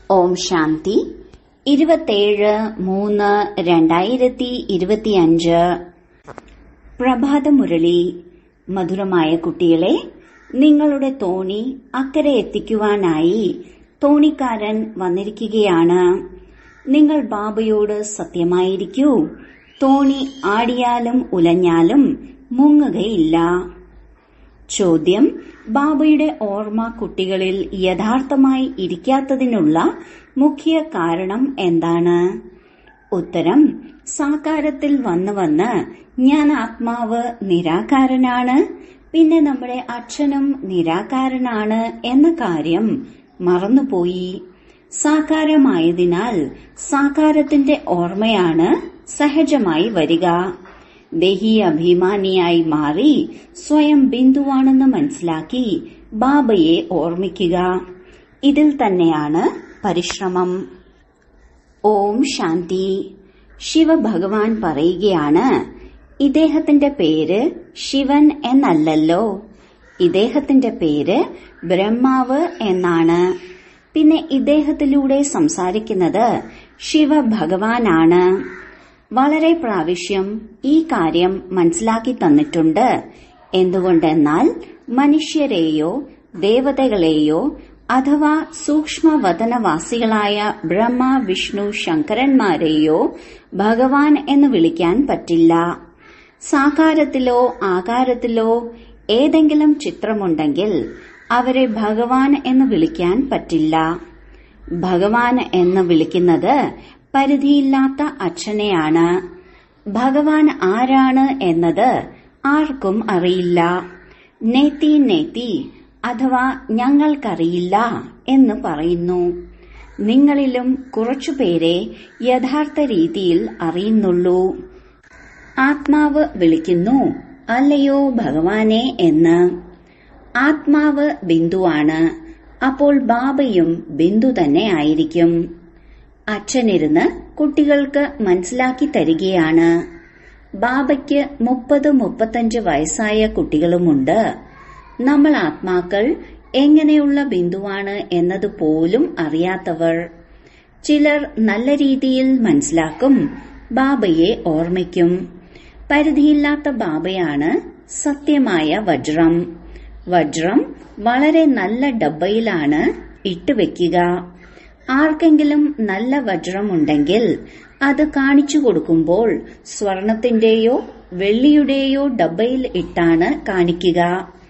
ഓം ശാന്തി ഇരുപത്തേഴ് മൂന്ന് രണ്ടായിരത്തി ഇരുപത്തിയഞ്ച് പ്രഭാതമുരളി മധുരമായ കുട്ടികളെ നിങ്ങളുടെ തോണി അക്കരെ എത്തിക്കുവാനായി തോണിക്കാരൻ വന്നിരിക്കുകയാണ് നിങ്ങൾ ബാബയോട് സത്യമായിരിക്കൂ തോണി ആടിയാലും ഉലഞ്ഞാലും മുങ്ങുകയില്ല ചോദ്യം ബാബയുടെ ഓർമ്മ കുട്ടികളിൽ യഥാർത്ഥമായി ഇരിക്കാത്തതിനുള്ള മുഖ്യ കാരണം എന്താണ് ഉത്തരം സാകാരത്തിൽ വന്ന് വന്ന് ഞാൻ ആത്മാവ് നിരാകാരനാണ് പിന്നെ നമ്മുടെ അച്ഛനും നിരാകാരനാണ് എന്ന കാര്യം മറന്നുപോയി സാകാരമായതിനാൽ സാകാരത്തിന്റെ ഓർമ്മയാണ് സഹജമായി വരിക ദേഹി അഭിമാനിയായി മാറി സ്വയം ബിന്ദുവാണെന്ന് മനസ്സിലാക്കി ബാബയെ ഓർമ്മിക്കുക ഇതിൽ തന്നെയാണ് പരിശ്രമം ഓം ശാന്തി ശിവഭഗവാൻ പറയുകയാണ് ഇദ്ദേഹത്തിന്റെ പേര് ശിവൻ എന്നല്ലല്ലോ ഇദ്ദേഹത്തിന്റെ പേര് ബ്രഹ്മാവ് എന്നാണ് പിന്നെ ഇദ്ദേഹത്തിലൂടെ സംസാരിക്കുന്നത് ശിവഭഗവാനാണ് വളരെ പ്രാവശ്യം ഈ കാര്യം മനസ്സിലാക്കി തന്നിട്ടുണ്ട് എന്തുകൊണ്ടെന്നാൽ മനുഷ്യരെയോ ദേവതകളെയോ അഥവാ സൂക്ഷ്മവതനവാസികളായ ബ്രഹ്മ വിഷ്ണു ശങ്കരന്മാരെയോ ഭഗവാൻ എന്ന് വിളിക്കാൻ പറ്റില്ല സാകാരത്തിലോ ആകാരത്തിലോ ഏതെങ്കിലും ചിത്രമുണ്ടെങ്കിൽ അവരെ ഭഗവാൻ എന്ന് വിളിക്കാൻ പറ്റില്ല ഭഗവാൻ എന്ന് വിളിക്കുന്നത് പരിധിയില്ലാത്ത അച്ഛനെയാണ് ഭഗവാൻ ആരാണ് എന്നത് ആർക്കും അറിയില്ല നേത്തി നേത്തി അഥവാ ഞങ്ങൾക്കറിയില്ല എന്ന് പറയുന്നു നിങ്ങളിലും കുറച്ചുപേരെ യഥാർത്ഥ രീതിയിൽ അറിയുന്നുള്ളൂ ആത്മാവ് വിളിക്കുന്നു അല്ലയോ ഭഗവാനെ എന്ന് ആത്മാവ് ബിന്ദുവാണ് അപ്പോൾ ബാബയും ബിന്ദു തന്നെ ആയിരിക്കും അച്ഛനിരുന്ന് കുട്ടികൾക്ക് മനസ്സിലാക്കി തരികയാണ് ബാബയ്ക്ക് മുപ്പത് മുപ്പത്തഞ്ച് വയസ്സായ കുട്ടികളുമുണ്ട് നമ്മൾ ആത്മാക്കൾ എങ്ങനെയുള്ള ബിന്ദുവാണ് എന്നത് പോലും അറിയാത്തവർ ചിലർ നല്ല രീതിയിൽ മനസ്സിലാക്കും ബാബയെ ഓർമ്മിക്കും പരിധിയില്ലാത്ത ബാബയാണ് സത്യമായ വജ്രം വജ്രം വളരെ നല്ല ഡബ്ബയിലാണ് ഇട്ടുവെക്കുക ആർക്കെങ്കിലും നല്ല വജ്രമുണ്ടെങ്കിൽ അത് കാണിച്ചു കൊടുക്കുമ്പോൾ സ്വർണത്തിന്റെയോ വെള്ളിയുടെയോ ഡബ്ബയിൽ ഇട്ടാണ് കാണിക്കുക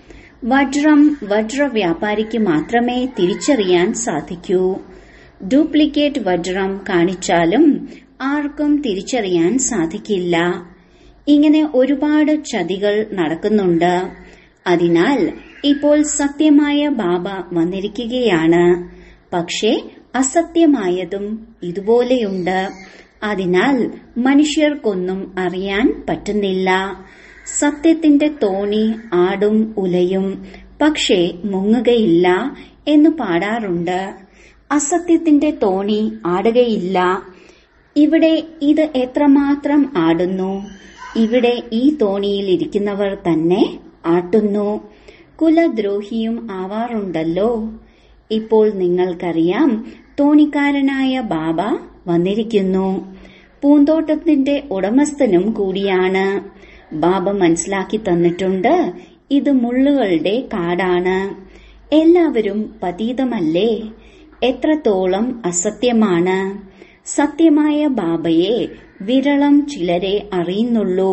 വജ്രം വജ്ര വ്യാപാരിക്ക് മാത്രമേ തിരിച്ചറിയാൻ സാധിക്കൂ ഡ്യൂപ്ലിക്കേറ്റ് വജ്രം കാണിച്ചാലും ആർക്കും തിരിച്ചറിയാൻ സാധിക്കില്ല ഇങ്ങനെ ഒരുപാട് ചതികൾ നടക്കുന്നുണ്ട് അതിനാൽ ഇപ്പോൾ സത്യമായ ബാബ വന്നിരിക്കുകയാണ് പക്ഷേ അസത്യമായതും ഇതുപോലെയുണ്ട് അതിനാൽ മനുഷ്യർക്കൊന്നും അറിയാൻ പറ്റുന്നില്ല സത്യത്തിന്റെ തോണി ആടും ഉലയും പക്ഷേ മുങ്ങുകയില്ല എന്ന് പാടാറുണ്ട് അസത്യത്തിന്റെ തോണി ആടുകയില്ല ഇവിടെ ഇത് എത്രമാത്രം ആടുന്നു ഇവിടെ ഈ തോണിയിൽ ഇരിക്കുന്നവർ തന്നെ ആട്ടുന്നു കുലദ്രോഹിയും ആവാറുണ്ടല്ലോ ഇപ്പോൾ നിങ്ങൾക്കറിയാം തോണിക്കാരനായ ബാബ വന്നിരിക്കുന്നു പൂന്തോട്ടത്തിന്റെ ഉടമസ്ഥനും കൂടിയാണ് ബാബ മനസ്സിലാക്കി തന്നിട്ടുണ്ട് ഇത് മുള്ളുകളുടെ കാടാണ് എല്ലാവരും പതീതമല്ലേ എത്രത്തോളം അസത്യമാണ് സത്യമായ ബാബയെ വിരളം ചിലരെ അറിയുന്നുള്ളൂ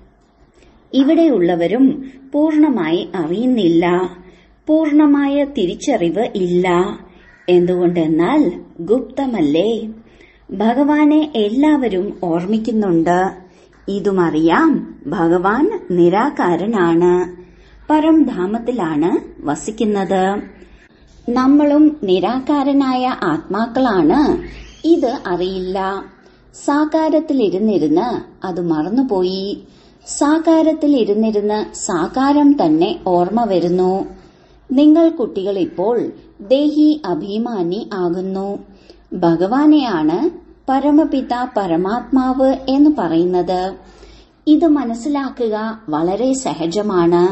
ഇവിടെയുള്ളവരും പൂർണമായി അറിയുന്നില്ല പൂർണമായ തിരിച്ചറിവ് ഇല്ല എന്തുകൊണ്ടെന്നാൽ ഗുപ്തമല്ലേ ഭഗവാനെ എല്ലാവരും ഓർമ്മിക്കുന്നുണ്ട് ഇതുമറിയാം ഭഗവാൻ നിരാകാരനാണ് പരംധാമത്തിലാണ് വസിക്കുന്നത് നമ്മളും നിരാകാരനായ ആത്മാക്കളാണ് ഇത് അറിയില്ല സാകാരത്തിലിരുന്നിരുന്ന് അത് മറന്നുപോയി സാകാരത്തിലിരുന്നിരുന്ന് സാകാരം തന്നെ ഓർമ്മ വരുന്നു നിങ്ങൾ കുട്ടികൾ ഇപ്പോൾ ദേഹി അഭിമാനി ആകുന്നു ഭഗവാനെയാണ് പരമപിത പരമാത്മാവ് എന്ന് പറയുന്നത് ഇത് മനസ്സിലാക്കുക വളരെ സഹജമാണ്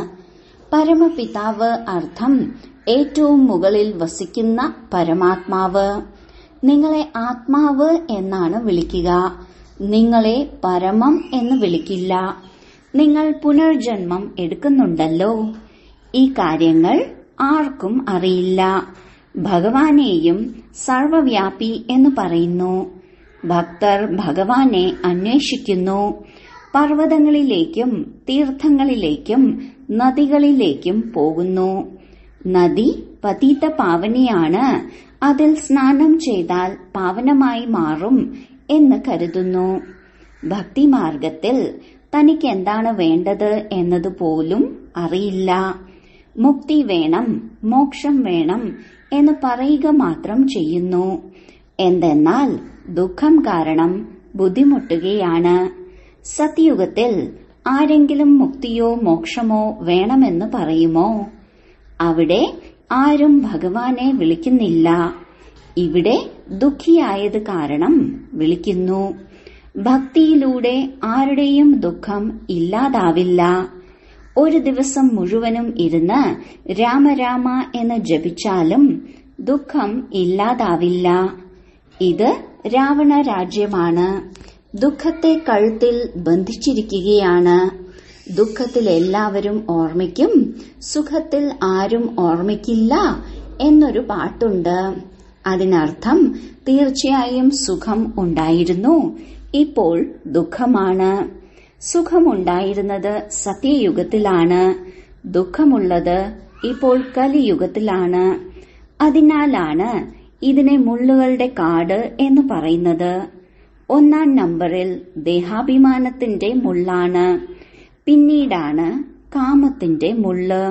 പരമപിതാവ് അർത്ഥം ഏറ്റവും മുകളിൽ വസിക്കുന്ന പരമാത്മാവ് നിങ്ങളെ ആത്മാവ് എന്നാണ് വിളിക്കുക നിങ്ങളെ പരമം എന്ന് വിളിക്കില്ല നിങ്ങൾ പുനർജന്മം എടുക്കുന്നുണ്ടല്ലോ ഈ കാര്യങ്ങൾ ആർക്കും അറിയില്ല ഭഗവാനെയും സർവവ്യാപി എന്ന് പറയുന്നു ഭക്തർ ഭഗവാനെ അന്വേഷിക്കുന്നു പർവ്വതങ്ങളിലേക്കും തീർത്ഥങ്ങളിലേക്കും നദികളിലേക്കും പോകുന്നു നദി പതീത പാവനിയാണ് അതിൽ സ്നാനം ചെയ്താൽ പാവനമായി മാറും എന്ന് കരുതുന്നു ഭക്തിമാർഗത്തിൽ തനിക്ക് എന്താണ് വേണ്ടത് എന്നതുപോലും അറിയില്ല മുക്തി വേണം മോക്ഷം വേണം എന്ന് പറയുക മാത്രം ചെയ്യുന്നു എന്തെന്നാൽ ദുഃഖം കാരണം ബുദ്ധിമുട്ടുകയാണ് സത്യുഗത്തിൽ ആരെങ്കിലും മുക്തിയോ മോക്ഷമോ വേണമെന്ന് പറയുമോ അവിടെ ആരും ഭഗവാനെ വിളിക്കുന്നില്ല ഇവിടെ ദുഃഖിയായത് കാരണം വിളിക്കുന്നു ഭക്തിയിലൂടെ ആരുടെയും ദുഃഖം ഇല്ലാതാവില്ല ഒരു ദിവസം മുഴുവനും ഇരുന്ന് രാമരാമ എന്ന് ജപിച്ചാലും ദുഃഖം ഇല്ലാതാവില്ല ഇത് രാവണ രാജ്യമാണ് ദുഃഖത്തെ കഴുത്തിൽ ബന്ധിച്ചിരിക്കുകയാണ് ദുഃഖത്തിൽ എല്ലാവരും ഓർമ്മിക്കും സുഖത്തിൽ ആരും ഓർമ്മിക്കില്ല എന്നൊരു പാട്ടുണ്ട് അതിനർത്ഥം തീർച്ചയായും സുഖം ഉണ്ടായിരുന്നു ഇപ്പോൾ ദുഃഖമാണ് സുഖമുണ്ടായിരുന്നത് സത്യയുഗത്തിലാണ് ദുഃഖമുള്ളത് ഇപ്പോൾ കലിയുഗത്തിലാണ് അതിനാലാണ് ഇതിനെ മുള്ളുകളുടെ കാട് എന്ന് പറയുന്നത് ഒന്നാം നമ്പറിൽ ദേഹാഭിമാനത്തിന്റെ മുള്ളാണ് പിന്നീടാണ് കാമത്തിന്റെ മുള്ള്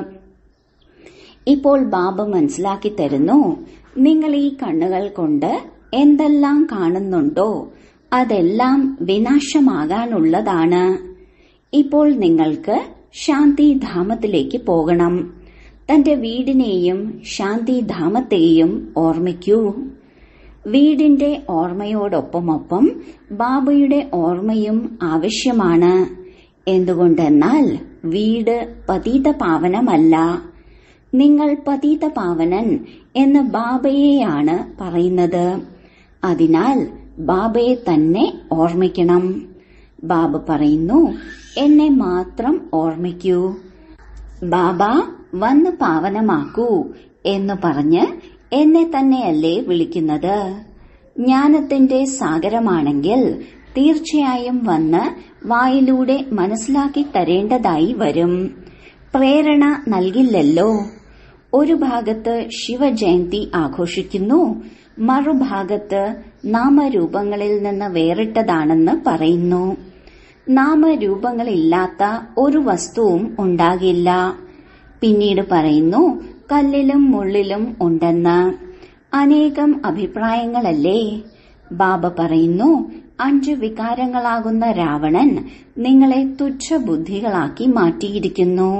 ഇപ്പോൾ ബാബ മനസ്സിലാക്കി തരുന്നു നിങ്ങൾ ഈ കണ്ണുകൾ കൊണ്ട് എന്തെല്ലാം കാണുന്നുണ്ടോ അതെല്ലാം വിനാശമാകാനുള്ളതാണ് ഇപ്പോൾ നിങ്ങൾക്ക് ശാന്തിധാമത്തിലേക്ക് പോകണം തന്റെ വീടിനെയും ശാന്തിധാമത്തെയും ഓർമ്മിക്കൂ വീടിന്റെ ഓർമ്മയോടൊപ്പമൊപ്പം ബാബയുടെ ഓർമ്മയും ആവശ്യമാണ് എന്തുകൊണ്ടെന്നാൽ വീട് പതീത പാവനമല്ല നിങ്ങൾ പതീത പാവനൻ എന്ന് ബാബയെയാണ് പറയുന്നത് അതിനാൽ ബാബയെ തന്നെ ഓർമ്മിക്കണം ബാബ പറയുന്നു എന്നെ മാത്രം ഓർമ്മിക്കൂ ബാബ വന്ന് പാവനമാക്കൂ എന്ന് പറഞ്ഞ് എന്നെ തന്നെയല്ലേ വിളിക്കുന്നത് ജ്ഞാനത്തിന്റെ സാഗരമാണെങ്കിൽ തീർച്ചയായും വന്ന് വായിലൂടെ മനസ്സിലാക്കി തരേണ്ടതായി വരും പ്രേരണ നൽകില്ലല്ലോ ഒരു ഭാഗത്ത് ശിവജയന്തി ആഘോഷിക്കുന്നു മറുഭാഗത്ത് നാമരൂപങ്ങളിൽ നിന്ന് വേറിട്ടതാണെന്ന് പറയുന്നു നാമരൂപങ്ങളില്ലാത്ത ഒരു വസ്തുവും ഉണ്ടാകില്ല പിന്നീട് പറയുന്നു കല്ലിലും മുള്ളിലും ഉണ്ടെന്ന് അനേകം അഭിപ്രായങ്ങളല്ലേ ബാബ പറയുന്നു അഞ്ച് വികാരങ്ങളാകുന്ന രാവണൻ നിങ്ങളെ തുച്ഛബുദ്ധികളാക്കി മാറ്റിയിരിക്കുന്നു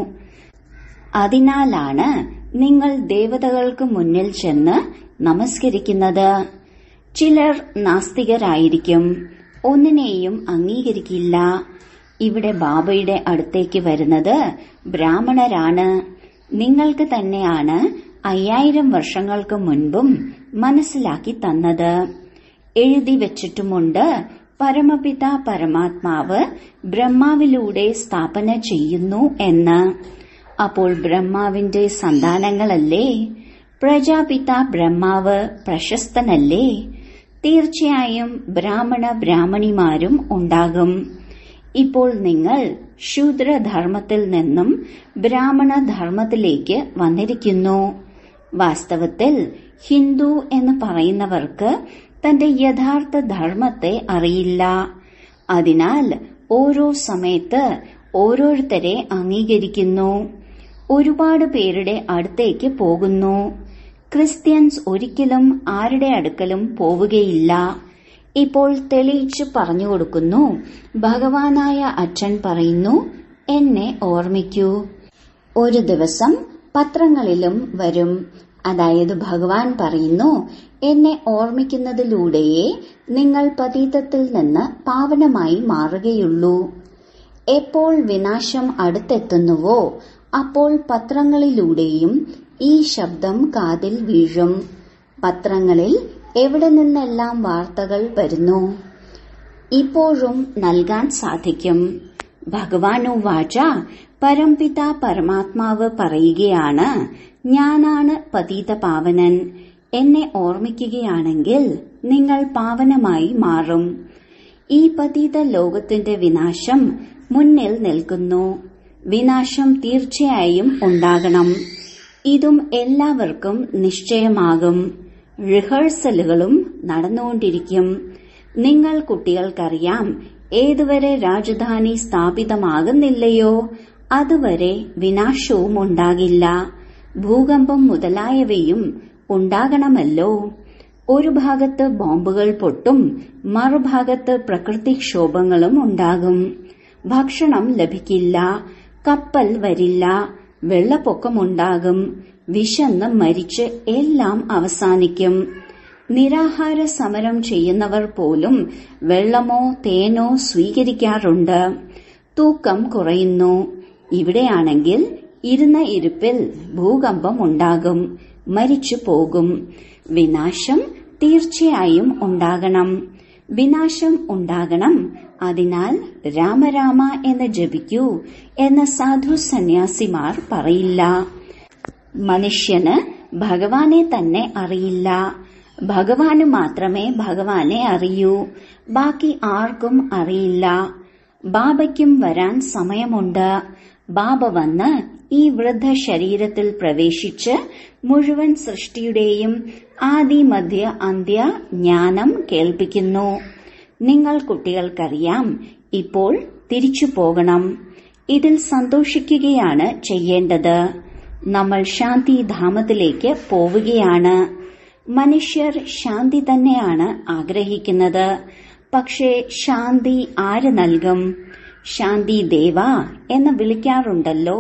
അതിനാലാണ് നിങ്ങൾ ദേവതകൾക്ക് മുന്നിൽ ചെന്ന് നമസ്കരിക്കുന്നത് ചിലർ നാസ്തികരായിരിക്കും ഒന്നിനെയും അംഗീകരിക്കില്ല ഇവിടെ ബാബയുടെ അടുത്തേക്ക് വരുന്നത് ബ്രാഹ്മണരാണ് നിങ്ങൾക്ക് തന്നെയാണ് അയ്യായിരം വർഷങ്ങൾക്ക് മുൻപും മനസ്സിലാക്കി തന്നത് എഴുതി വച്ചിട്ടുമുണ്ട് പരമപിത പരമാത്മാവ് ബ്രഹ്മാവിലൂടെ സ്ഥാപന ചെയ്യുന്നു എന്ന് അപ്പോൾ ബ്രഹ്മാവിന്റെ സന്താനങ്ങളല്ലേ പ്രജാപിത ബ്രഹ്മാവ് പ്രശസ്തനല്ലേ തീർച്ചയായും ബ്രാഹ്മണ ബ്രാഹ്മണിമാരും ഉണ്ടാകും ഇപ്പോൾ നിങ്ങൾ ശൂദ്രധർമ്മത്തിൽ നിന്നും ബ്രാഹ്മണ ധർമ്മത്തിലേക്ക് വന്നിരിക്കുന്നു വാസ്തവത്തിൽ ഹിന്ദു എന്ന് പറയുന്നവർക്ക് തന്റെ യഥാർത്ഥ ധർമ്മത്തെ അറിയില്ല അതിനാൽ ഓരോ സമയത്ത് ഓരോരുത്തരെ അംഗീകരിക്കുന്നു ഒരുപാട് പേരുടെ അടുത്തേക്ക് പോകുന്നു ക്രിസ്ത്യൻസ് ഒരിക്കലും ആരുടെ അടുക്കലും പോവുകയില്ല ഇപ്പോൾ തെളിയിച്ച് പറഞ്ഞു കൊടുക്കുന്നു ഭഗവാനായ അച്ഛൻ പറയുന്നു എന്നെ ഓർമ്മിക്കൂ ഒരു ദിവസം പത്രങ്ങളിലും വരും അതായത് ഭഗവാൻ പറയുന്നു എന്നെ ഓർമ്മിക്കുന്നതിലൂടെയേ നിങ്ങൾ പതീതത്തിൽ നിന്ന് പാവനമായി മാറുകയുള്ളൂ എപ്പോൾ വിനാശം അടുത്തെത്തുന്നുവോ അപ്പോൾ പത്രങ്ങളിലൂടെയും ഈ ശബ്ദം കാതിൽ വീഴും പത്രങ്ങളിൽ എവിടെ നിന്നെല്ലാം വാർത്തകൾ വരുന്നു ഇപ്പോഴും നൽകാൻ സാധിക്കും ഭഗവാനു വാച പരംപിത പരമാത്മാവ് പറയുകയാണ് ഞാനാണ് പതീത പാവനൻ എന്നെ ഓർമ്മിക്കുകയാണെങ്കിൽ നിങ്ങൾ പാവനമായി മാറും ഈ പതീത ലോകത്തിന്റെ വിനാശം മുന്നിൽ നിൽക്കുന്നു വിനാശം തീർച്ചയായും ഉണ്ടാകണം ഇതും എല്ലാവർക്കും നിശ്ചയമാകും റിഹേഴ്സലുകളും നടന്നുകൊണ്ടിരിക്കും നിങ്ങൾ കുട്ടികൾക്കറിയാം ഏതുവരെ രാജധാനി സ്ഥാപിതമാകുന്നില്ലയോ അതുവരെ വിനാശവും ഉണ്ടാകില്ല ഭൂകമ്പം മുതലായവയും ഉണ്ടാകണമല്ലോ ഒരു ഭാഗത്ത് ബോംബുകൾ പൊട്ടും മറുഭാഗത്ത് പ്രകൃതിക്ഷോഭങ്ങളും ഉണ്ടാകും ഭക്ഷണം ലഭിക്കില്ല കപ്പൽ വരില്ല വെള്ളപ്പൊക്കമുണ്ടാകും വിശന്ന് മരിച്ച് എല്ലാം അവസാനിക്കും നിരാഹാര സമരം ചെയ്യുന്നവർ പോലും വെള്ളമോ തേനോ സ്വീകരിക്കാറുണ്ട് തൂക്കം കുറയുന്നു ഇവിടെയാണെങ്കിൽ ഇരുന്ന ഇരിപ്പിൽ ഭൂകമ്പം ഉണ്ടാകും മരിച്ചു പോകും വിനാശം തീർച്ചയായും ഉണ്ടാകണം വിനാശം ഉണ്ടാകണം അതിനാൽ രാമരാമ എന്ന് ജപിക്കൂ എന്ന് സാധു സന്യാസിമാർ പറയില്ല മനുഷ്യന് ഭഗവാനെ തന്നെ അറിയില്ല ഭഗവാന് മാത്രമേ ഭഗവാനെ അറിയൂ ബാക്കി ആർക്കും അറിയില്ല ബാബയ്ക്കും വരാൻ സമയമുണ്ട് ബാബ വന്ന് ഈ വൃദ്ധ ശരീരത്തിൽ പ്രവേശിച്ച് മുഴുവൻ സൃഷ്ടിയുടെയും ആദി മധ്യ അന്ത്യ ജ്ഞാനം കേൾപ്പിക്കുന്നു നിങ്ങൾ കുട്ടികൾക്കറിയാം ഇപ്പോൾ തിരിച്ചു പോകണം ഇതിൽ സന്തോഷിക്കുകയാണ് ചെയ്യേണ്ടത് നമ്മൾ ശാന്തിധാമത്തിലേക്ക് പോവുകയാണ് മനുഷ്യർ ശാന്തി തന്നെയാണ് ആഗ്രഹിക്കുന്നത് പക്ഷേ ശാന്തി ആര് നൽകും ശാന്തി ദേവ എന്ന് വിളിക്കാറുണ്ടല്ലോ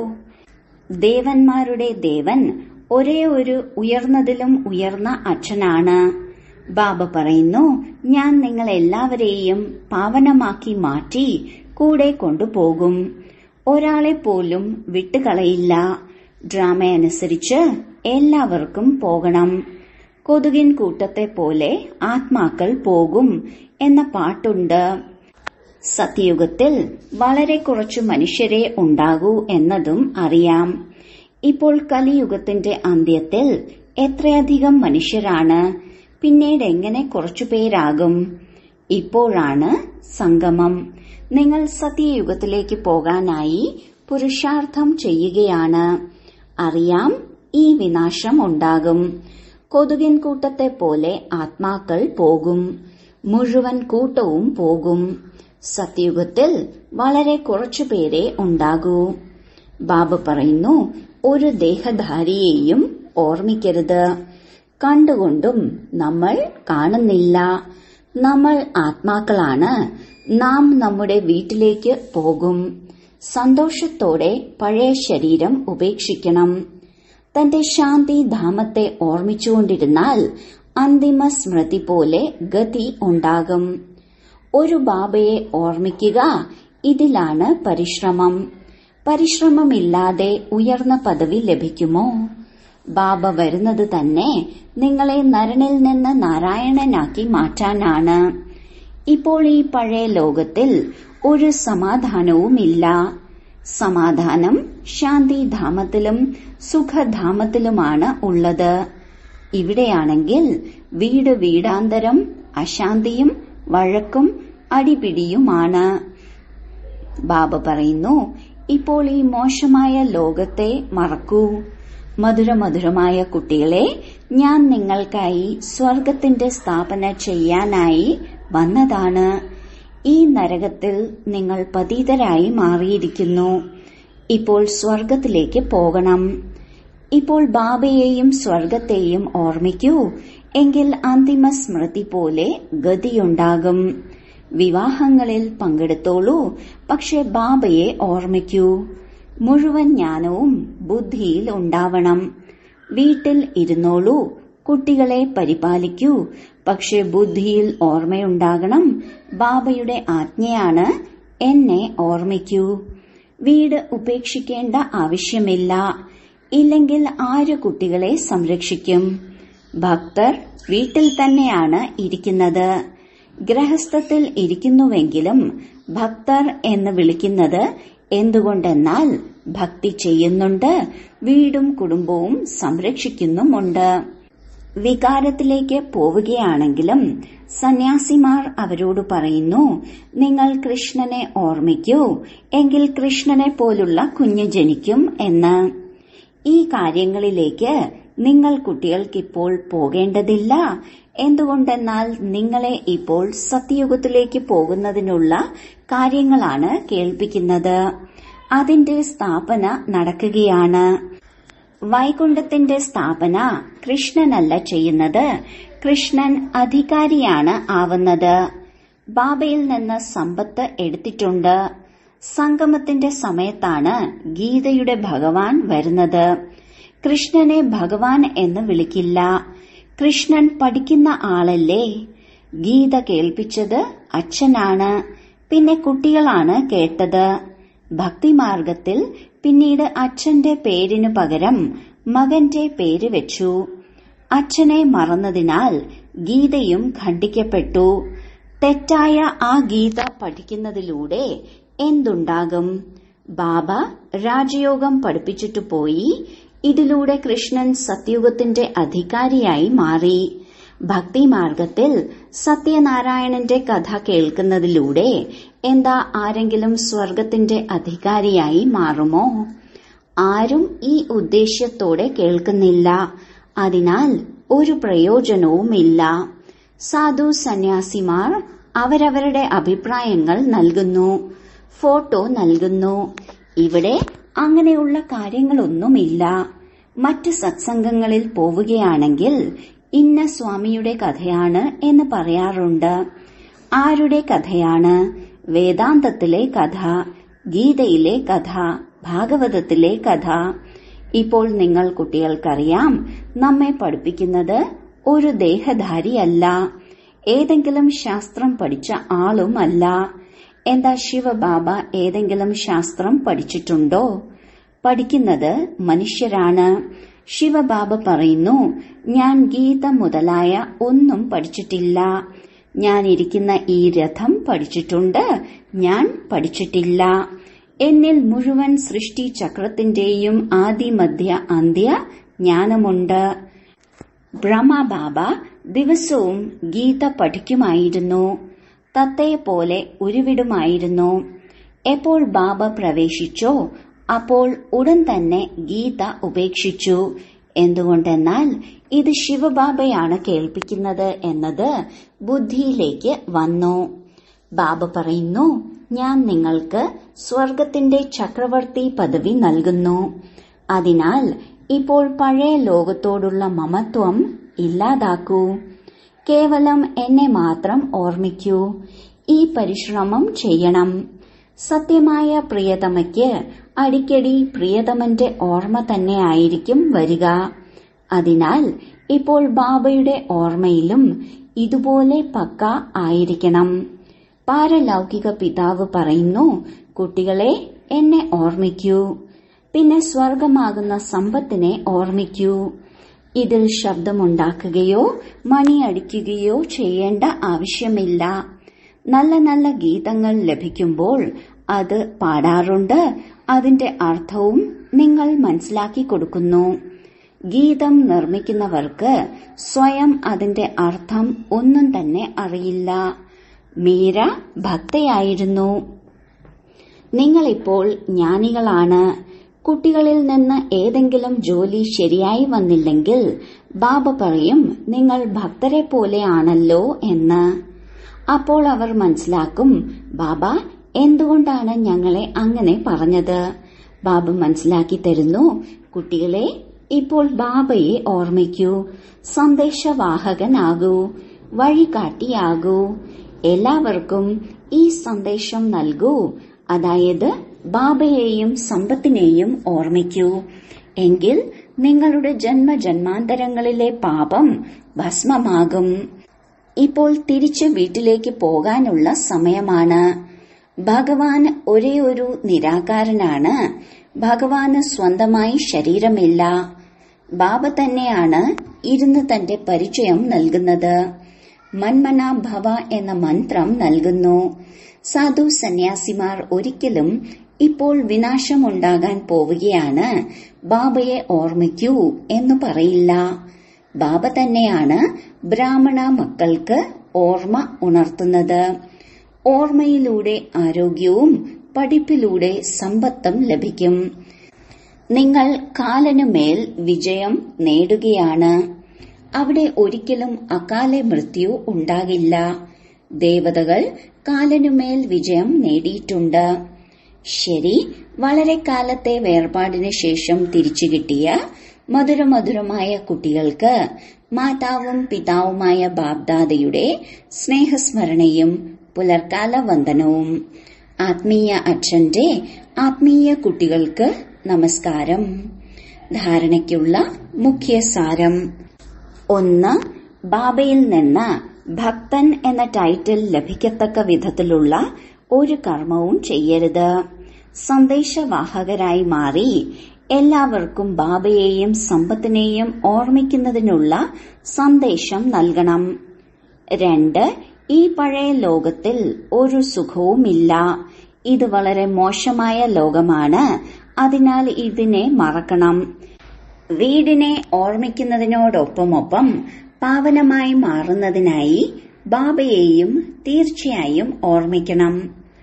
ദേവന്മാരുടെ ദേവൻ ഒരേ ഒരു ഉയർന്നതിലും ഉയർന്ന അച്ഛനാണ് ബാബ പറയുന്നു ഞാൻ നിങ്ങൾ എല്ലാവരെയും പാവനമാക്കി മാറ്റി കൂടെ കൊണ്ടുപോകും ഒരാളെ പോലും വിട്ടുകളയില്ല ഡ്രാമ അനുസരിച്ച് എല്ലാവർക്കും പോകണം കൊതുകിൻ കൂട്ടത്തെ പോലെ ആത്മാക്കൾ പോകും എന്ന പാട്ടുണ്ട് സത്യയുഗത്തിൽ വളരെ കുറച്ചു മനുഷ്യരെ ഉണ്ടാകൂ എന്നതും അറിയാം ഇപ്പോൾ കലിയുഗത്തിന്റെ അന്ത്യത്തിൽ എത്രയധികം മനുഷ്യരാണ് പിന്നീട് എങ്ങനെ കുറച്ചുപേരാകും ഇപ്പോഴാണ് സംഗമം നിങ്ങൾ സത്യയുഗത്തിലേക്ക് പോകാനായി പുരുഷാർത്ഥം ചെയ്യുകയാണ് അറിയാം ഈ വിനാശം ഉണ്ടാകും കൊതുകിൻ കൂട്ടത്തെ പോലെ ആത്മാക്കൾ പോകും മുഴുവൻ കൂട്ടവും പോകും സത്യയുഗത്തിൽ വളരെ കുറച്ചുപേരെ ഉണ്ടാകൂ ബാബ പറയുന്നു ഒരു ദേഹധാരിയെയും ഓർമ്മിക്കരുത് കണ്ടുകൊണ്ടും നമ്മൾ കാണുന്നില്ല നമ്മൾ ആത്മാക്കളാണ് നാം നമ്മുടെ വീട്ടിലേക്ക് പോകും സന്തോഷത്തോടെ പഴയ ശരീരം ഉപേക്ഷിക്കണം തന്റെ ശാന്തി ധാമത്തെ ഓർമ്മിച്ചുകൊണ്ടിരുന്നാൽ അന്തിമ സ്മൃതി പോലെ ഗതി ഉണ്ടാകും ഒരു ബാബയെ ഓർമ്മിക്കുക ഇതിലാണ് പരിശ്രമം പരിശ്രമമില്ലാതെ ഉയർന്ന പദവി ലഭിക്കുമോ ബാബ വരുന്നത് തന്നെ നിങ്ങളെ നരനിൽ നിന്ന് നാരായണനാക്കി മാറ്റാനാണ് ഇപ്പോൾ ഈ പഴയ ലോകത്തിൽ ഒരു സമാധാനവുമില്ല സമാധാനം ശാന്തിധാമത്തിലും സുഖധാമത്തിലുമാണ് ഉള്ളത് ഇവിടെയാണെങ്കിൽ വീട് വീടാന്തരം അശാന്തിയും വഴക്കും അടിപിടിയുമാണ് ബാബ പറയുന്നു ഇപ്പോൾ ഈ മോശമായ ലോകത്തെ മറക്കൂ മധുരമധുരമായ കുട്ടികളെ ഞാൻ നിങ്ങൾക്കായി സ്വർഗത്തിന്റെ സ്ഥാപന ചെയ്യാനായി വന്നതാണ് ഈ നരകത്തിൽ നിങ്ങൾ പതീതരായി മാറിയിരിക്കുന്നു ഇപ്പോൾ സ്വർഗത്തിലേക്ക് പോകണം ഇപ്പോൾ ബാബയെയും സ്വർഗത്തെയും ഓർമ്മിക്കൂ എങ്കിൽ അന്തിമ സ്മൃതി പോലെ ഗതിയുണ്ടാകും വിവാഹങ്ങളിൽ പങ്കെടുത്തോളൂ പക്ഷെ ബാബയെ ഓർമ്മിക്കൂ മുഴുവൻ ജ്ഞാനവും ബുദ്ധിയിൽ ഉണ്ടാവണം വീട്ടിൽ ഇരുന്നോളൂ കുട്ടികളെ പരിപാലിക്കൂ പക്ഷെ ബുദ്ധിയിൽ ഓർമ്മയുണ്ടാകണം ബാബയുടെ ആജ്ഞയാണ് എന്നെ ഓർമ്മിക്കൂ വീട് ഉപേക്ഷിക്കേണ്ട ആവശ്യമില്ല ഇല്ലെങ്കിൽ ആര് കുട്ടികളെ സംരക്ഷിക്കും ഭക്തർ വീട്ടിൽ തന്നെയാണ് ഇരിക്കുന്നത് ഗ്രഹസ്ഥത്തിൽ ഇരിക്കുന്നുവെങ്കിലും ഭക്തർ എന്ന് വിളിക്കുന്നത് എന്തുകൊണ്ടെന്നാൽ ഭക്തി ചെയ്യുന്നുണ്ട് വീടും കുടുംബവും സംരക്ഷിക്കുന്നുമുണ്ട് വികാരത്തിലേക്ക് പോവുകയാണെങ്കിലും സന്യാസിമാർ അവരോട് പറയുന്നു നിങ്ങൾ കൃഷ്ണനെ ഓർമ്മിക്കൂ എങ്കിൽ കൃഷ്ണനെ പോലുള്ള കുഞ്ഞ് ജനിക്കും എന്ന് ഈ കാര്യങ്ങളിലേക്ക് നിങ്ങൾ കുട്ടികൾക്കിപ്പോൾ പോകേണ്ടതില്ല എന്തുകൊണ്ടെന്നാൽ നിങ്ങളെ ഇപ്പോൾ സത്യയുഗത്തിലേക്ക് പോകുന്നതിനുള്ള കാര്യങ്ങളാണ് കേൾപ്പിക്കുന്നത് അതിന്റെ സ്ഥാപന നടക്കുകയാണ് വൈകുണ്ഠത്തിന്റെ സ്ഥാപന കൃഷ്ണനല്ല ചെയ്യുന്നത് കൃഷ്ണൻ അധികാരിയാണ് ആവുന്നത് ബാബയിൽ നിന്ന് സമ്പത്ത് എടുത്തിട്ടുണ്ട് സംഗമത്തിന്റെ സമയത്താണ് ഗീതയുടെ ഭഗവാൻ വരുന്നത് കൃഷ്ണനെ ഭഗവാൻ എന്ന് വിളിക്കില്ല കൃഷ്ണൻ പഠിക്കുന്ന ആളല്ലേ ഗീത കേൾപ്പിച്ചത് അച്ഛനാണ് പിന്നെ കുട്ടികളാണ് കേട്ടത് ഭക്തിമാർഗത്തിൽ പിന്നീട് അച്ഛന്റെ പേരിനു പകരം മകന്റെ പേര് വെച്ചു അച്ഛനെ മറന്നതിനാൽ ഗീതയും ഖണ്ഡിക്കപ്പെട്ടു തെറ്റായ ആ ഗീത പഠിക്കുന്നതിലൂടെ എന്തുണ്ടാകും ബാബ രാജയോഗം പഠിപ്പിച്ചിട്ടു പോയി ഇതിലൂടെ കൃഷ്ണൻ സത്യുഗത്തിന്റെ അധികാരിയായി മാറി ഭക്തിമാർഗത്തിൽ സത്യനാരായണന്റെ കഥ കേൾക്കുന്നതിലൂടെ എന്താ ആരെങ്കിലും സ്വർഗത്തിന്റെ അധികാരിയായി മാറുമോ ആരും ഈ ഉദ്ദേശ്യത്തോടെ കേൾക്കുന്നില്ല അതിനാൽ ഒരു പ്രയോജനവുമില്ല സാധു സന്യാസിമാർ അവരവരുടെ അഭിപ്രായങ്ങൾ നൽകുന്നു ഫോട്ടോ നൽകുന്നു ഇവിടെ അങ്ങനെയുള്ള കാര്യങ്ങളൊന്നുമില്ല മറ്റ് സത്സംഗങ്ങളിൽ പോവുകയാണെങ്കിൽ ഇന്ന സ്വാമിയുടെ കഥയാണ് എന്ന് പറയാറുണ്ട് ആരുടെ കഥയാണ് വേദാന്തത്തിലെ കഥ ഗീതയിലെ കഥ ഭാഗവതത്തിലെ കഥ ഇപ്പോൾ നിങ്ങൾ കുട്ടികൾക്കറിയാം നമ്മെ പഠിപ്പിക്കുന്നത് ഒരു ദേഹധാരിയല്ല ഏതെങ്കിലും ശാസ്ത്രം പഠിച്ച ആളുമല്ല എന്താ ശിവബാബ ഏതെങ്കിലും ശാസ്ത്രം പഠിച്ചിട്ടുണ്ടോ പഠിക്കുന്നത് മനുഷ്യരാണ് ശിവബാബ പറയുന്നു ഞാൻ ഗീത മുതലായ ഒന്നും പഠിച്ചിട്ടില്ല ഞാൻ ഇരിക്കുന്ന ഈ രഥം പഠിച്ചിട്ടുണ്ട് ഞാൻ പഠിച്ചിട്ടില്ല എന്നിൽ മുഴുവൻ സൃഷ്ടി ചക്രത്തിന്റെയും ആദി മധ്യ അന്ത്യ ജ്ഞാനമുണ്ട് ബ്രഹ്മബാബ ദിവസവും ഗീത പഠിക്കുമായിരുന്നു തത്തയെ പോലെ ഉരുവിടുമായിരുന്നു എപ്പോൾ ബാബ പ്രവേശിച്ചോ അപ്പോൾ ഉടൻ തന്നെ ഗീത ഉപേക്ഷിച്ചു എന്തുകൊണ്ടെന്നാൽ ഇത് ശിവബാബയാണ് കേൾപ്പിക്കുന്നത് എന്നത് ബുദ്ധിയിലേക്ക് വന്നു ബാബ പറയുന്നു ഞാൻ നിങ്ങൾക്ക് സ്വർഗത്തിന്റെ ചക്രവർത്തി പദവി നൽകുന്നു അതിനാൽ ഇപ്പോൾ പഴയ ലോകത്തോടുള്ള മമത്വം ഇല്ലാതാക്കൂ കേവലം എന്നെ മാത്രം ഓർമ്മിക്കൂ ഈ പരിശ്രമം ചെയ്യണം സത്യമായ പ്രിയതമയ്ക്ക് അടിക്കടി പ്രിയതമന്റെ ഓർമ്മ തന്നെയായിരിക്കും വരിക അതിനാൽ ഇപ്പോൾ ബാബയുടെ ഓർമ്മയിലും ഇതുപോലെ പക്ക ആയിരിക്കണം പാരലൗകിക പിതാവ് പറയുന്നു കുട്ടികളെ എന്നെ ഓർമ്മിക്കൂ പിന്നെ സ്വർഗമാകുന്ന സമ്പത്തിനെ ഓർമ്മിക്കൂ ഇതിൽ ശബ്ദമുണ്ടാക്കുകയോ മണിയടിക്കുകയോ ചെയ്യേണ്ട ആവശ്യമില്ല നല്ല നല്ല ഗീതങ്ങൾ ലഭിക്കുമ്പോൾ അത് പാടാറുണ്ട് അതിന്റെ അർത്ഥവും നിങ്ങൾ മനസ്സിലാക്കി കൊടുക്കുന്നു ഗീതം നിർമ്മിക്കുന്നവർക്ക് സ്വയം അതിന്റെ അർത്ഥം ഒന്നും തന്നെ അറിയില്ല മീര ഭക്തയായിരുന്നു നിങ്ങളിപ്പോൾ ജ്ഞാനികളാണ് കുട്ടികളിൽ നിന്ന് ഏതെങ്കിലും ജോലി ശരിയായി വന്നില്ലെങ്കിൽ ബാബ പറയും നിങ്ങൾ ഭക്തരെ പോലെയാണല്ലോ എന്ന് അപ്പോൾ അവർ മനസ്സിലാക്കും ബാബ എന്തുകൊണ്ടാണ് ഞങ്ങളെ അങ്ങനെ പറഞ്ഞത് ബാബ മനസ്സിലാക്കി തരുന്നു കുട്ടികളെ ഇപ്പോൾ ബാബയെ ഓർമ്മിക്കൂ സന്ദേശവാഹകനാകൂ വഴികാട്ടിയാകൂ എല്ലാവർക്കും ഈ സന്ദേശം നൽകൂ അതായത് ബാബയെയും സമ്പത്തിനെയും ഓർമ്മിക്കൂ എങ്കിൽ നിങ്ങളുടെ ജന്മജന്മാന്തരങ്ങളിലെ പാപം ഭസ്മമാകും ഇപ്പോൾ തിരിച്ച് വീട്ടിലേക്ക് പോകാനുള്ള സമയമാണ് ഭഗവാൻ ഒരേ ഒരു നിരാകാരനാണ് ഭഗവാന് സ്വന്തമായി ശരീരമില്ല ബാബ തന്നെയാണ് ഇരുന്ന് തന്റെ പരിചയം നൽകുന്നത് മന്മന ഭവ എന്ന മന്ത്രം നൽകുന്നു സാധു സന്യാസിമാർ ഒരിക്കലും ഇപ്പോൾ വിനാശമുണ്ടാകാൻ പോവുകയാണ് ബാബയെ ഓർമ്മിക്കൂ എന്ന് പറയില്ല ബാബ തന്നെയാണ് ബ്രാഹ്മണ മക്കൾക്ക് ഓർമ്മ ഉണർത്തുന്നത് ഓർമ്മയിലൂടെ ആരോഗ്യവും പഠിപ്പിലൂടെ സമ്പത്തും ലഭിക്കും നിങ്ങൾ കാലനുമേൽ വിജയം നേടുകയാണ് അവിടെ ഒരിക്കലും അകാല മൃത്യു ഉണ്ടാകില്ല ദേവതകൾ കാലനുമേൽ വിജയം നേടിയിട്ടുണ്ട് ശരി വളരെ കാലത്തെ വേർപാടിന് ശേഷം തിരിച്ചു കിട്ടിയ മധുരമധുരമായ കുട്ടികൾക്ക് മാതാവും പിതാവുമായ ബാബ്ദാദയുടെ സ്നേഹസ്മരണയും പുലർക്കാല വന്ദനവും ആത്മീയ അച്ഛന്റെ ആത്മീയ കുട്ടികൾക്ക് നമസ്കാരം ധാരണയ്ക്കുള്ള മുഖ്യ സാരം ഒന്ന് ബാബയിൽ നിന്ന് ഭക്തൻ എന്ന ടൈറ്റിൽ ലഭിക്കത്തക്ക വിധത്തിലുള്ള ഒരു കർമ്മവും ചെയ്യരുത് സന്ദേശവാഹകരായി മാറി എല്ലാവർക്കും ബാബയെയും സമ്പത്തിനെയും ഓർമ്മിക്കുന്നതിനുള്ള സന്ദേശം നൽകണം രണ്ട് ഈ പഴയ ലോകത്തിൽ ഒരു സുഖവുമില്ല ഇത് വളരെ മോശമായ ലോകമാണ് അതിനാൽ ഇതിനെ മറക്കണം വീടിനെ ഓർമ്മിക്കുന്നതിനോടൊപ്പമൊപ്പം പാവനമായി മാറുന്നതിനായി ബാബയെയും തീർച്ചയായും ഓർമ്മിക്കണം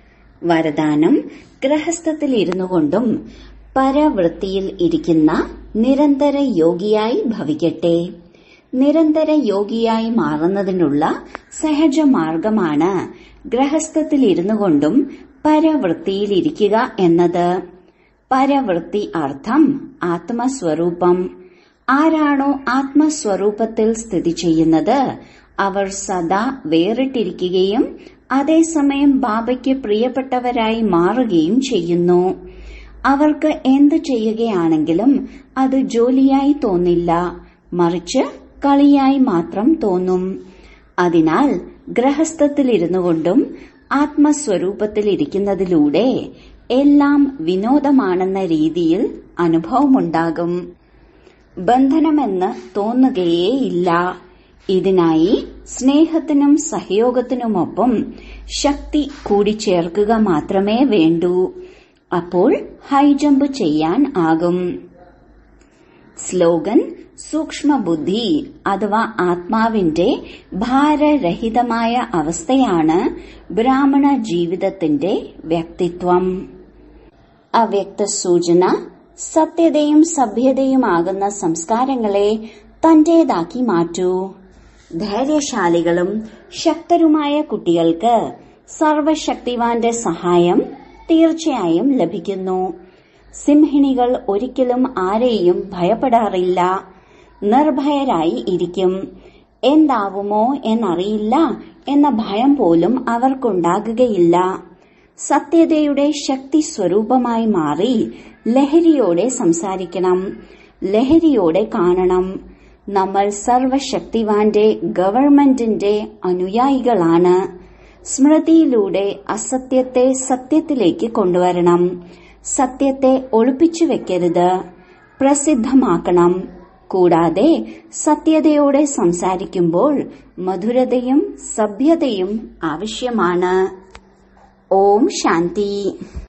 വരദാനം ഗ്രഹസ്ഥത്തിലിരുന്നു കൊണ്ടും പരവൃത്തിയിൽ ഇരിക്കുന്ന നിരന്തര യോഗിയായി ഭവിക്കട്ടെ നിരന്തര യോഗിയായി മാറുന്നതിനുള്ള സഹജ മാർഗമാണ് ഗ്രഹസ്ഥത്തിലിരുന്നു കൊണ്ടും പരവൃത്തിയിലിരിക്കുക എന്നത് പരവൃത്തി അർത്ഥം ആത്മസ്വരൂപം ആരാണോ ആത്മസ്വരൂപത്തിൽ സ്ഥിതി ചെയ്യുന്നത് അവർ സദാ വേറിട്ടിരിക്കുകയും അതേസമയം ബാബയ്ക്ക് പ്രിയപ്പെട്ടവരായി മാറുകയും ചെയ്യുന്നു അവർക്ക് എന്ത് ചെയ്യുകയാണെങ്കിലും അത് ജോലിയായി തോന്നില്ല മറിച്ച് കളിയായി മാത്രം തോന്നും അതിനാൽ ഗ്രഹസ്ഥത്തിലിരുന്നു കൊണ്ടും ആത്മസ്വരൂപത്തിലിരിക്കുന്നതിലൂടെ എല്ലാം വിനോദമാണെന്ന രീതിയിൽ അനുഭവമുണ്ടാകും ബന്ധനമെന്ന് തോന്നുകയേയില്ല ഇതിനായി സ്നേഹത്തിനും സഹയോഗത്തിനുമൊപ്പം ശക്തി കൂടിച്ചേർക്കുക മാത്രമേ വേണ്ടൂ അപ്പോൾ ഹൈജമ്പ് ചെയ്യാൻ ആകും സ്ലോഗൻ സൂക്ഷ്മബുദ്ധി അഥവാ ആത്മാവിന്റെ ഭാരരഹിതമായ അവസ്ഥയാണ് ബ്രാഹ്മണ ജീവിതത്തിന്റെ വ്യക്തിത്വം അവ്യക്ത സൂചന സത്യതയും സഭ്യതയുമാകുന്ന സംസ്കാരങ്ങളെ തന്റേതാക്കി മാറ്റൂ ധൈര്യശാലികളും ശക്തരുമായ കുട്ടികൾക്ക് സർവശക്തിവാന്റെ സഹായം തീർച്ചയായും ലഭിക്കുന്നു സിംഹിണികൾ ഒരിക്കലും ആരെയും ഭയപ്പെടാറില്ല നിർഭയരായി ഇരിക്കും എന്താവുമോ എന്നറിയില്ല എന്ന ഭയം പോലും അവർക്കുണ്ടാകുകയില്ല സത്യതയുടെ ശക്തി സ്വരൂപമായി മാറി ലഹരിയോടെ സംസാരിക്കണം ലഹരിയോടെ കാണണം നമ്മൾ സർവശക്തിവാന്റെ ഗവൺമെന്റിന്റെ അനുയായികളാണ് സ്മൃതിയിലൂടെ അസത്യത്തെ സത്യത്തിലേക്ക് കൊണ്ടുവരണം സത്യത്തെ ഒളിപ്പിച്ചു വെക്കരുത് പ്രസിദ്ധമാക്കണം കൂടാതെ സത്യതയോടെ സംസാരിക്കുമ്പോൾ മധുരതയും സഭ്യതയും ആവശ്യമാണ് ഓം ശാന്തി